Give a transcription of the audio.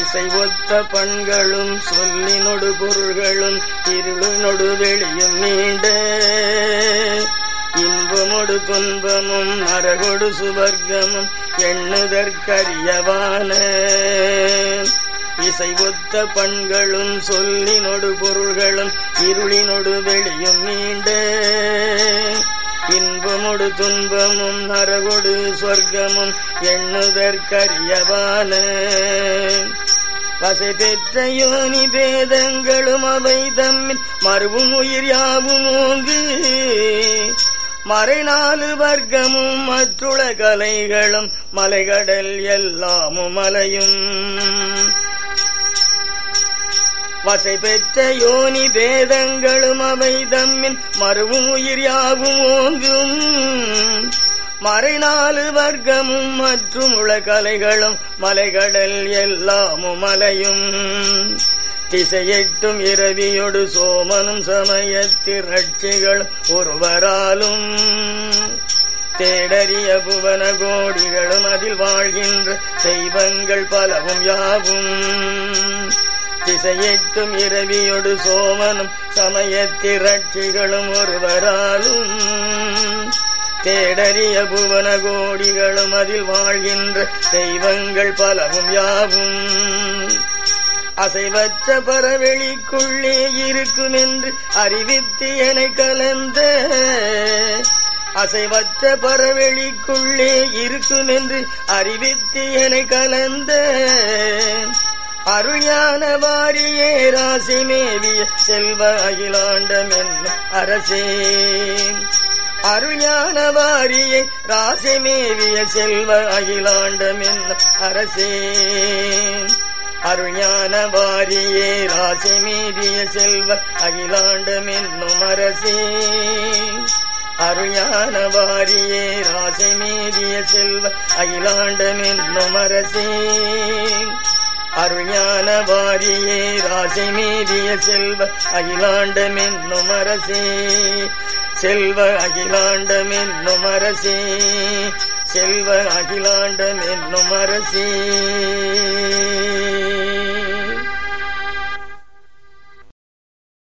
இசை ஒத்த பண்களும் சொல்லினொடு பொருள்களும் இருளினொடு வெளியும் நீண்ட இன்பமொடு துன்பமும் நரகொடு சுவர்க்கமும் எண்ணுதற்கரியவான இசை ஒத்த பண்களும் சொல்லினொடு பொருள்களும் இருளினொடு வெளியும் நீண்ட இன்பமொடு துன்பமும் நரகொடு சொர்க்கமும் எண்ணுதற்கரியவான வசை பெற்ற யோனி பேதங்களும் அவை தம்மில் மறுவும் உயிர் யாவும் ஓங்கு மறைநாலு வர்க்கமும் மற்றுள கலைகளும் மலைகடல் எல்லாமும் மலையும் வசை பெற்ற யோனி பேதங்களும் அவை தம்மின் மறுவும் உயிர் யாவும் ஓங்கும் மறைநாலு வர்க்கமும் மற்றும் உலகலைகளும் மலைகடல் எல்லாமும் மலையும் திசையெட்டும் இரவியொடு சோமனும் சமயத்திரட்சிகளும் ஒருவராலும் தேடறிய புவன கோடிகளும் அதில் வாழ்கின்ற தெய்வங்கள் பலவும் யாவும் திசையெட்டும் இரவியொடு சோமனும் சமயத்திரட்சிகளும் ஒருவராலும் தேடறிய புவன கோடிகளும் அதில் வாழ்கின்ற தெய்வங்கள் பலவும் யாவும் அசைவற்ற பரவெளிக்குள்ளே இருக்கும் என்று அறிவித்து என கலந்த அசைவற்ற பரவெளிக்குள்ளே இருக்கும் என்று அறிவித்து என கலந்த அருஞான வாரியே ராசி மேவிய செல்வ அகிலாண்டம் என்னும் அரசே அருஞான வாரியை ராசி மேவிய செல்வ அகிலாண்டம் என்னும் அரசே அருஞான வாரியே ராசி மேவிய செல்வ அகிலாண்டம் என்னும் அரசே அருஞான வாரியே ராசி மேவிய செல்வ அகிலாண்டம் என்னும் அரசே அருஞான வாரியே ராசி மீதிய செல்வ அகிலாண்டம் என்னும் அரசே செல்வ அகிலாண்டம் என்னும் அரசே செல்வ அகிலாண்டம் என்னும் அரசே